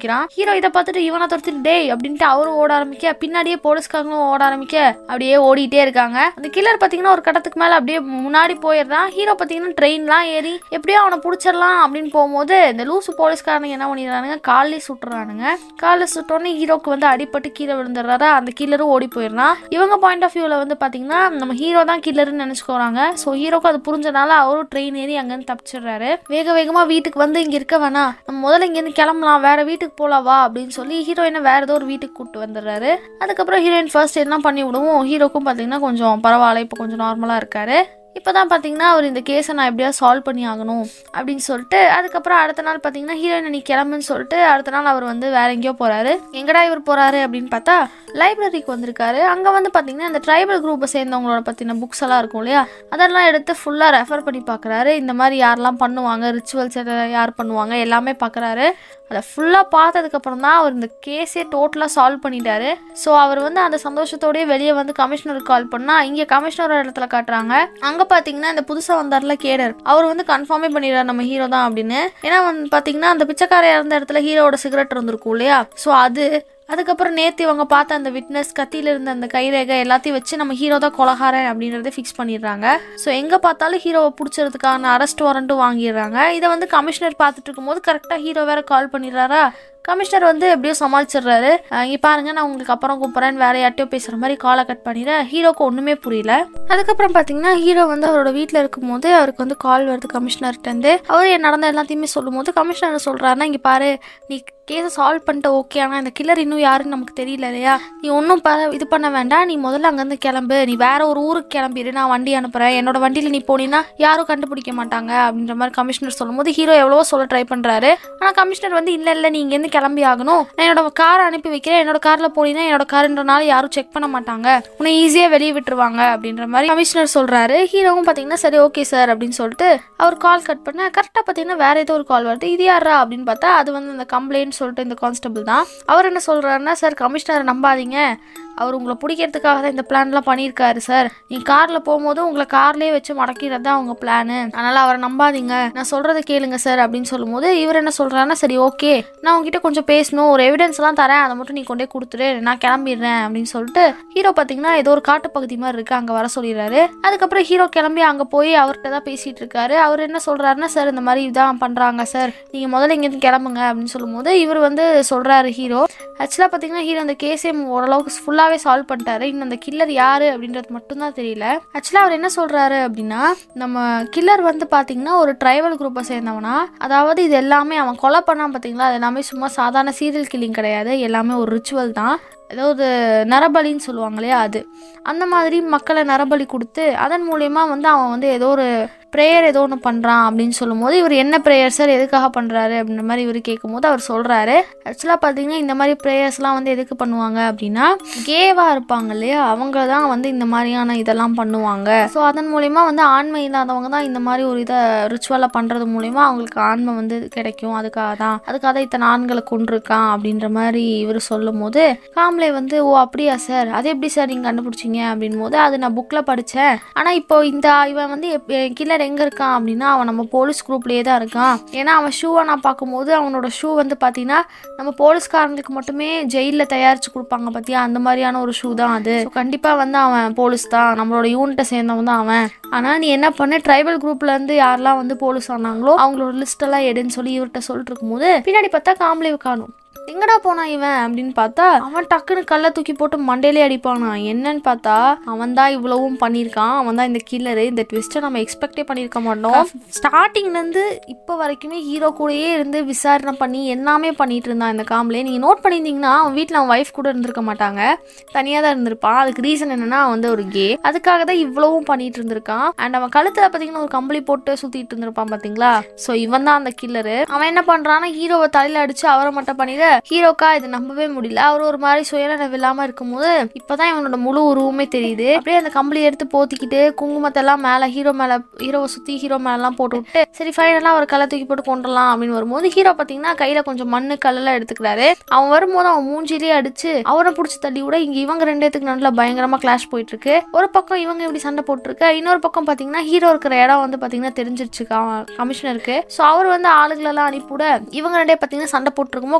ஆரம்பிக்கிறான் ஹீரோ இதை பார்த்துட்டு இவனை துரத்திட்டு டேய் அப்படின்ட்டு அவரும் ஓட ஆரம்பிக்க பின்னாடியே போலீஸ்காரங்களும் ஓட ஆரம்பிக்க அப்படியே ஓடிட்டே இருக்காங்க அந்த கில்லர் பார்த்தீங்கன்னா ஒரு கட்டத்துக்கு மேலே அப்படியே முன்னாடி போயிடுறான் ஹீரோ பார்த்தீங்கன்னா ட்ரெயின்லாம் ஏறி எப்படியோ அவனை பிடிச்சிடலாம் அப்படின்னு போகும்போது இந்த லூசு போலீஸ்காரனுங்க என்ன பண்ணிடுறானுங்க காலிலே சுட்டுறானுங்க காலில் சுட்டோன்னே ஹீரோக்கு வந்து அடிபட்டு கீழே விழுந்துடுறாரா அந்த கில்லரும் ஓடி போயிடுறான் இவங்க பாயிண்ட் ஆஃப் வியூவில் வந்து பார்த்தீங்கன்னா நம்ம ஹீரோ தான் கில்லர்னு நினச்சிக்கோறாங்க ஸோ ஹீரோக்கு அது புரிஞ்சனால அவரும் ட்ரெயின் ஏறி அங்கேருந்து தப்பிச்சிடுறாரு வேக வேகமாக வீட்டுக்கு வந்து இங்கே இருக்க வேணாம் நம்ம முதல்ல இங்கேருந்து கிளம்பலாம் வேற வீட்டுக்கு போலாம் வா அப்படின்னு சொல்லி ஹீரோயினை வேற ஏதோ ஒரு வீட்டுக்கு கூப்பிட்டு வந்துடுறாரு அதுக்கப்புறம் ஹீரோயின் ஃபர்ஸ்ட் என்ன பண்ணி விடுவோம் ஹீரோக்கும் பார்த்தீங்கன்னா கொஞ்சம் பரவாயில்ல இப்போ கொஞ்சம் நார்மலாக இருக்காரு இப்போ தான் பார்த்தீங்கன்னா அவர் இந்த கேஸை நான் எப்படியாவது சால்வ் பண்ணி ஆகணும் அப்படின்னு சொல்லிட்டு அதுக்கப்புறம் அடுத்த நாள் பார்த்தீங்கன்னா ஹீரோயின் நீ கிளம்புன்னு சொல்லிட்டு அடுத்த நாள் அவர் வந்து வேற எங்கேயோ போகிறாரு எங்கடா இவர் போகிறாரு அப்படின்னு பார்த்தா லைப்ரரிக்கு வந்திருக்காரு அங்கே வந்து பார்த்தீங்கன்னா இந்த ட்ரைபல் குரூப்பை சேர்ந்தவங்களோட பற்றின புக்ஸ் எல்லாம் இருக்கும் இல்லையா அதெல்லாம் எடுத்து ஃபுல்லாக ரெஃபர் பண்ணி பார்க்குறாரு இந்த மாதிரி யாரெல்லாம் பண்ணுவாங்க ரிச்சுவல்ஸ் யார் பண்ணுவாங்க எல்லாமே பார்க்குறாரு அதை ஃபுல்லாக பார்த்ததுக்கப்புறம் தான் அவர் இந்த கேஸே டோட்டலாக சால்வ் பண்ணிட்டாரு ஸோ அவர் வந்து அந்த சந்தோஷத்தோடயே வெளியே வந்து கமிஷனருக்கு கால் பண்ணால் இங்கே கமிஷனர் இடத்துல காட்டுறாங்க அங்கே பார்த்தீங்கன்னா இந்த புதுசாக வந்தார்ல கேடர் அவர் வந்து கன்ஃபார்மே பண்ணிடுறாரு நம்ம ஹீரோ தான் அப்படின்னு ஏன்னா வந்து பார்த்தீங்கன்னா அந்த பிச்சைக்காரையா இருந்த இடத்துல ஹீரோவோட சிகரெட் இருந்திருக்கும் இல்லையா ஸோ அது அதுக்கப்புறம் நேற்று இவங்க பார்த்த அந்த விட்னஸ் கத்தியில இருந்த அந்த கைரேகை எல்லாத்தையும் வச்சு நம்ம ஹீரோ தான் கொலகாரன் அப்படின்றத ஃபிக்ஸ் பண்ணிடுறாங்க ஸோ எங்கே பார்த்தாலும் ஹீரோவை பிடிச்சதுக்கான அரெஸ்ட் வாரண்ட்டும் வாங்கிடுறாங்க இதை வந்து கமிஷனர் பார்த்துட்டு இருக்கும்போது கரெக்டாக ஹீரோ வேற கால் பண்ணிடுறாரா கமிஷனர் வந்து எப்படியோ சமாளிச்சிடுறாரு அஹ் இங்க பாருங்க நான் உங்களுக்கு அப்புறம் கூப்பிட்றேன்னு வேற யார்ட்டையோ பேசுற மாதிரி காலை கட் பண்ணிட ஹீரோக்கு ஒண்ணுமே புரியல அதுக்கப்புறம் பாத்தீங்கன்னா ஹீரோ வந்து அவரோட வீட்டில் இருக்கும்போது அவருக்கு வந்து கால் வருது கமிஷனர்கிட்ட இருந்து அவர் என் நடந்த எல்லாத்தையுமே சொல்லும்போது கமிஷனர் சொல்றாருன்னா இங்க பாரு நீ கேஸை சால்வ் பண்ணிட்டு ஓகே ஆனால் இந்த கில்லர் இன்னும் யாருன்னு நமக்கு தெரியல இல்லையா நீ ஒன்றும் ப இது பண்ண வேண்டாம் நீ முதல்ல அங்கேருந்து கிளம்பு நீ வேற ஒரு ஊருக்கு கிளம்பிடு நான் வண்டி அனுப்புறேன் என்னோட வண்டியில் நீ போனீன்னா யாரும் கண்டுபிடிக்க மாட்டாங்க அப்படின்ற மாதிரி கமிஷனர் சொல்லும்போது ஹீரோ எவ்வளவோ சொல்ல ட்ரை பண்றாரு ஆனால் கமிஷனர் வந்து இல்லை இல்லை நீ இங்கேருந்து கிளம்பி ஆகணும் நான் என்னோட காரை அனுப்பி வைக்கிறேன் என்னோட காரில் போனீங்கன்னா என்னோட காருன்றனால யாரும் செக் பண்ண மாட்டாங்க உன்னை ஈஸியாக வெளியே விட்டுருவாங்க அப்படின்ற மாதிரி கமிஷனர் சொல்றாரு ஹீரோவும் பார்த்தீங்கன்னா சரி ஓகே சார் அப்படின்னு சொல்லிட்டு அவர் கால் கட் பண்ண கரெக்டாக பார்த்தீங்கன்னா வேற ஏதோ ஒரு கால் வருது இது யாரா அப்படின்னு பார்த்தா அது வந்து அந்த கம்ப்ளைண்ட் சொல்லிட்டு இந்த கான்ஸ்டபிள் தான் அவர் என்ன சொல்றாருன்னா சார் கமிஷனரை நம்பாதீங்க அவர் உங்களை பிடிக்கிறதுக்காக தான் இந்த பிளான்லாம் பண்ணியிருக்காரு சார் நீ காரில் போகும்போது உங்களை கார்லேயே வச்சு மடக்கிறது தான் அவங்க பிளானு அதனால் அவரை நம்பாதீங்க நான் சொல்கிறத கேளுங்க சார் அப்படின்னு சொல்லும்போது இவர் என்ன சொல்கிறாருன்னா சரி ஓகே நான் உங்ககிட்ட கொஞ்சம் பேசணும் ஒரு எவிடன்ஸ்லாம் தரேன் அதை மட்டும் நீ கொண்டே கொடுத்துரு நான் கிளம்பிடுறேன் அப்படின்னு சொல்லிட்டு ஹீரோ பார்த்தீங்கன்னா ஏதோ ஒரு காட்டுப்பகுதி மாதிரி இருக்குது அங்கே வர சொல்லிடுறாரு அதுக்கப்புறம் ஹீரோ கிளம்பி அங்கே போய் அவர்கிட்ட தான் பேசிகிட்டு இருக்காரு அவர் என்ன சொல்கிறாருன்னா சார் இந்த மாதிரி இதான் பண்ணுறாங்க சார் நீங்கள் முதல்ல இங்கேருந்து கிளம்புங்க அப்படின்னு சொல்லும்போது இவர் வந்து சொல்கிறாரு ஹீரோ ஆக்சுவலாக பார்த்தீங்கன்னா ஹீரோ அந்த கேஸே ஓரளவுக்கு ஃபுல்லாகவே சால்வ் பண்ணிட்டாரு இன்னும் அந்த கில்லர் யாரு அப்படின்றது மட்டும்தான் தெரியல ஆக்சுவலாக அவர் என்ன சொல்கிறாரு அப்படின்னா நம்ம கில்லர் வந்து பார்த்தீங்கன்னா ஒரு ட்ரைவல் குரூப்பை சேர்ந்தவனா அதாவது இது எல்லாமே அவன் கொலை பண்ணான் பார்த்தீங்களா அது எல்லாமே சும்மா சாதாரண சீரியல் கில்லிங் கிடையாது எல்லாமே ஒரு ரிச்சுவல் தான் ஏதாவது நரபலின்னு சொல்லுவாங்க இல்லையா அது அந்த மாதிரி மக்களை நரபலி கொடுத்து அதன் மூலயமா வந்து அவன் வந்து ஏதோ ஒரு ப்ரேயர் ஏதோ ஒன்று பண்ணுறான் அப்படின்னு சொல்லும்போது இவர் என்ன ப்ரேயர் சார் எதுக்காக பண்ணுறாரு அப்படின்ற மாதிரி இவர் கேட்கும்போது அவர் சொல்கிறாரு ஆக்சுவலாக பார்த்தீங்கன்னா இந்த மாதிரி ப்ரேயர்ஸ்லாம் வந்து எதுக்கு பண்ணுவாங்க அப்படின்னா கேவாக இருப்பாங்க இல்லையா அவங்க தான் வந்து இந்த மாதிரியான இதெல்லாம் பண்ணுவாங்க ஸோ அதன் மூலயமா வந்து ஆண்மை இல்லாதவங்க தான் இந்த மாதிரி ஒரு இதை ரிச்சுவலாக பண்ணுறது மூலயமா அவங்களுக்கு ஆண்மை வந்து கிடைக்கும் அதுக்காக தான் அதுக்காக தான் இத்தனை ஆண்களை கொண்டிருக்கான் அப்படின்ற மாதிரி இவர் சொல்லும் போது காம்லே வந்து ஓ அப்படியா சார் அது எப்படி சார் நீங்கள் கண்டுபிடிச்சிங்க அப்படின் போது அது நான் புக்கில் படித்தேன் ஆனால் இப்போ இந்த இவன் வந்து கில்லர் எங்கே இருக்கான் அப்படின்னா அவன் நம்ம போலீஸ் குரூப்லேயே தான் இருக்கான் ஏன்னா அவன் ஷூவை நான் பார்க்கும்போது அவனோட ஷூ வந்து பார்த்தீங்கன்னா நம்ம போலீஸ்காரங்களுக்கு மட்டுமே ஜெயிலில் தயாரித்து கொடுப்பாங்க பார்த்தியா அந்த மாதிரியான ஒரு ஷூ தான் அது கண்டிப்பாக வந்து அவன் போலீஸ் தான் நம்மளோட யூனிட்டை சேர்ந்தவன் தான் அவன் ஆனால் நீ என்ன பண்ண ட்ரைபல் குரூப்லேருந்து யாரெல்லாம் வந்து போலீஸ் ஆனாங்களோ அவங்களோட லிஸ்ட்டெல்லாம் எடுன்னு சொல்லி இவர்கிட்ட சொல்லிட்டு இருக்கும்போது பின்னாடி பார்த்தா காம்லேவ் காணும் எங்கடா போனா இவன் அப்படின்னு பார்த்தா அவன் டக்குன்னு கல்லை தூக்கி போட்டு மண்டையிலே அடிப்பானா என்னன்னு பார்த்தா அவன் தான் இவ்வளவும் பண்ணியிருக்கான் அவன் தான் இந்த கில்லரு இந்த ட்விஸ்ட்டை நம்ம எக்ஸ்பெக்டே பண்ணியிருக்க மாட்டோம் ஸ்டார்டிங்லேருந்து இப்போ வரைக்குமே ஹீரோ கூடயே இருந்து விசாரணை பண்ணி எல்லாமே பண்ணிட்டு இருந்தான் இந்த காம்லே நீங்கள் நோட் பண்ணியிருந்தீங்கன்னா அவன் வீட்டில் அவன் ஒய்ஃப் கூட இருந்திருக்க மாட்டாங்க தனியாக தான் இருந்திருப்பான் அதுக்கு ரீசன் என்னன்னா அவன் வந்து ஒரு கே அதுக்காக தான் இவ்வளவும் பண்ணிட்டு இருந்திருக்கான் அண்ட் அவன் கழுத்தில் பார்த்தீங்கன்னா ஒரு கம்பளி போட்டு சுற்றிட்டு இருந்திருப்பான் பார்த்தீங்களா ஸோ இவன் தான் அந்த கில்லரு அவன் என்ன பண்ணுறான்னா ஹீரோவை தலையில் அடிச்சு அவரை மட்டும் பண்ணிட ஹீரோக்கா இது நம்பவே முடியல அவர் ஒரு மாதிரி சுயநலவு இல்லாம இருக்கும்போது இப்பதான் இவனோட முழு உருவமே தெரியுது அப்படியே அந்த கம்பளி எடுத்து போத்திக்கிட்டு குங்குமத்தை எல்லாம் மேல ஹீரோ மேல ஹீரோவை சுத்தி ஹீரோ மேல எல்லாம் போட்டு விட்டு சரி ஃபைனலா அவர் கல்லை தூக்கி போட்டு கொண்டுலாம் அப்படின்னு வரும்போது ஹீரோ பாத்தீங்கன்னா கையில கொஞ்சம் மண்ணு கல்லெல்லாம் எடுத்துக்கிறாரு அவன் வரும்போது அவன் மூஞ்சிலேயே அடிச்சு அவனை பிடிச்சி தள்ளி விட இங்க இவங்க ரெண்டேத்துக்கு நடுல பயங்கரமா கிளாஷ் போயிட்டு இருக்கு ஒரு பக்கம் இவங்க இப்படி சண்டை போட்டுருக்கு இன்னொரு பக்கம் பாத்தீங்கன்னா ஹீரோ இருக்கிற இடம் வந்து பாத்தீங்கன்னா தெரிஞ்சிருச்சு கமிஷனருக்கு ஸோ அவர் வந்து ஆளுங்களெல்லாம் அனுப்பிவிட இவங்க ரெண்டே பாத்தீங்கன்னா சண்டை போட்டுருக்குமோ கரெக்டா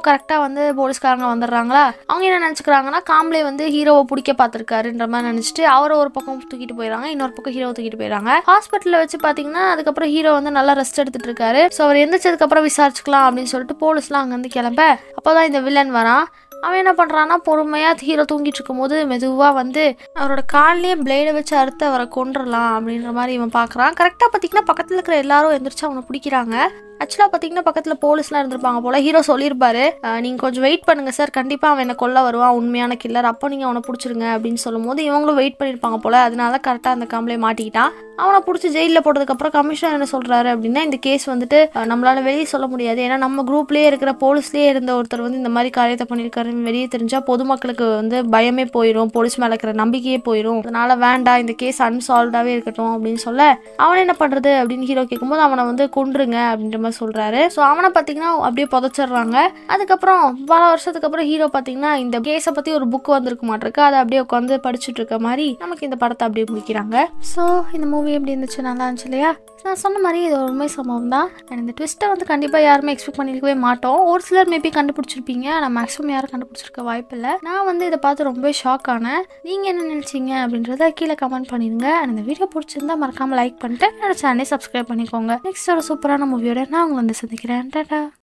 வந்து போலீஸ்காரங்க வந்துடுறாங்களா அவங்க என்ன நினச்சிக்கிறாங்கன்னா காம்ப்ளே வந்து ஹீரோவை பிடிக்க பார்த்துருக்காருன்ற மாதிரி நினச்சிட்டு அவரை ஒரு பக்கம் தூக்கிட்டு போயிடறாங்க இன்னொரு பக்கம் ஹீரோவை தூக்கிட்டு போயிடறாங்க ஹாஸ்பிட்டலில் வச்சு பார்த்தீங்கன்னா அதுக்கப்புறம் ஹீரோ வந்து நல்லா ரெஸ்ட் எடுத்துட்டு இருக்காரு ஸோ அவர் எந்திரிச்சதுக்கப்புறம் விசாரிச்சுக்கலாம் அப்படின்னு சொல்லிட்டு போலீஸ்லாம் அங்கேருந்து கிளம்ப அப்போதான் இந்த வில்லன் வரான் அவன் என்ன பண்ணுறான்னா பொறுமையாக ஹீரோ தூங்கிட்டு இருக்கும்போது மெதுவாக வந்து அவரோட கால்லேயே பிளேடை வச்சு அறுத்து அவரை கொண்டுடலாம் அப்படின்ற மாதிரி இவன் பார்க்குறான் கரெக்டாக பார்த்தீங்கன்னா பக்கத்தில் இருக்கிற எல்லாரும் எந்திரிச்சு அவனை பிடிக்கிறாங்க ஆக்சுவலாக பார்த்தீங்கன்னா பக்கத்தில் போலீஸ்லாம் இருந்திருப்பாங்க போல ஹீரோ சொல்லியிருப்பாரு நீங்கள் கொஞ்சம் வெயிட் பண்ணுங்க சார் கண்டிப்பாக அவன் என்ன கொல்ல வருவான் உண்மையான கில்லர் அப்போ நீங்கள் அவனை பிடிச்சிருங்க அப்படின்னு சொல்லும்போது இவங்களும் வெயிட் பண்ணியிருப்பாங்க போல அதனால கரெக்டாக அந்த காம்ப்ளே மாட்டிக்கிட்டான் அவனை பிடிச்சி ஜெயிலில் போட்டதுக்கப்புறம் கமிஷனர் என்ன சொல்கிறாரு அப்படின்னா இந்த கேஸ் வந்துட்டு அஹ், நம்மளால வெளியே சொல்ல முடியாது ஏன்னா நம்ம குரூப்லேயே இருக்கிற போலீஸ்லேயே இருந்த ஒருத்தர் வந்து இந்த மாதிரி காரியத்தை பண்ணியிருக்காருன்னு வெளியே தெரிஞ்சால் பொதுமக்களுக்கு வந்து பயமே போயிடும் போலீஸ் மேலே இருக்கிற நம்பிக்கையே போயிடும் அதனால வேண்டாம் இந்த கேஸ் அன்சால்வ்டாகவே இருக்கட்டும் அப்படின்னு சொல்ல அவன் என்ன பண்ணுறது அப்படின்னு ஹீரோ கேட்கும்போது அவனை வந்து கொன்றுங்க அப்படின்ற மாதிரி சொல்கிறாரு ஸோ அவனை பார்த்தீங்கன்னா அப்படியே புதைச்சிடுறாங்க அதுக்கப்புறம் பல வருஷத்துக்கு அப்புறம் ஹீரோ பார்த்தீங்கன்னா இந்த கேஸை பற்றி ஒரு புக் வந்திருக்க மாட்டிருக்கு அதை அப்படியே உட்காந்து படிச்சுட்டு இருக்க மாதிரி நமக்கு இந்த படத்தை அப்படியே முடிக்கிறாங்க ஸோ இந்த மூவி எப்படி இருந்துச்சு நல்லா இருந்துச்சு இல்லையா நான் சொன்ன மாதிரி இது ஒரு உண்மை சம்பவம் தான் அண்ட் இந்த ட்விஸ்ட்டை வந்து கண்டிப்பாக யாருமே எக்ஸ்பெக்ட் பண்ணியிருக்கவே மாட்டோம் ஒரு சிலர் மேபி கண்டுபிடிச்சிருப்பீங்க ஆனால் மேக்ஸிமம் யாரும் கண்டுபிடிச்சிருக்க வாய்ப்பில்லை நான் வந்து இதை பார்த்து ரொம்ப ஷாக் ஆனேன் நீங்கள் என்ன நினச்சிங்க அப்படின்றத கீழே கமெண்ட் பண்ணிடுங்க அண்ட் இந்த வீடியோ பிடிச்சிருந்தா மறக்காமல் லைக் பண்ணிட்டு என்னோட சேனலை சப்ஸ்கிரைப் பண்ணிக்கோங்க நெக்ஸ்ட் ஒரு சூப்பரான மூவியோட நான் உங்களை வந்து சந்திக்கிறேன் டாடா